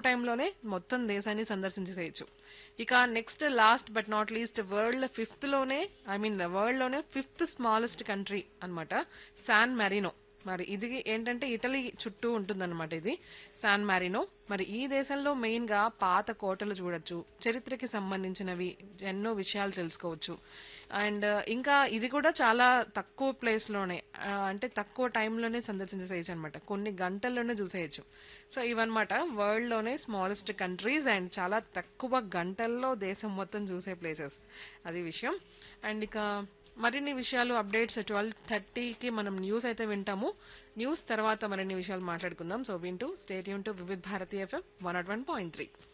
తక్కువ టైంలోనే మొత్తం దేశాన్ని సందర్శించేసేయచ్చు ఇక next last but not least world fifth లోనే ఐ మీన్ వరల్డ్ లోనే ఫిఫ్త్ స్మాలెస్ట్ కంట్రీ అన్నమాట శాన్ మెరీనో మరి ఇది ఏంటంటే ఇటలీ చుట్టూ ఉంటుందన్నమాట ఇది శాన్ మారినో మరి ఈ దేశంలో మెయిన్ గా పాత కోటలు చూడొచ్చు చరిత్రకి సంబంధించినవి ఎన్నో విషయాలు తెలుసుకోవచ్చు అండ్ ఇంకా ఇది కూడా చాలా తక్కువ ప్లేస్ లోనే ఆ, అంటే తక్కువ టైంలోనే సందర్శించేసేయచ్చు అనమాట కొన్ని గంటల్లోనే చూసేయచ్చు సో ఇవన్నమాట వరల్డ్ లోనే స్మాలెస్ట్ కంట్రీస్ అండ్ చాలా తక్కువ గంటల్లో దేశం మొత్తం చూసే ప్లేసెస్ అది విషయం అండ్ ఇక మరిన్ని విషయాలు అప్డేట్స్ ట్వెల్వ్ థర్టీకి మనం న్యూస్ అయితే వింటాము న్యూస్ తర్వాత మరిన్ని విషయాలు మాట్లాడుకుందాం సో వింటూ స్టేట్ యూన్ to Vividh Bharati FM one nought one point three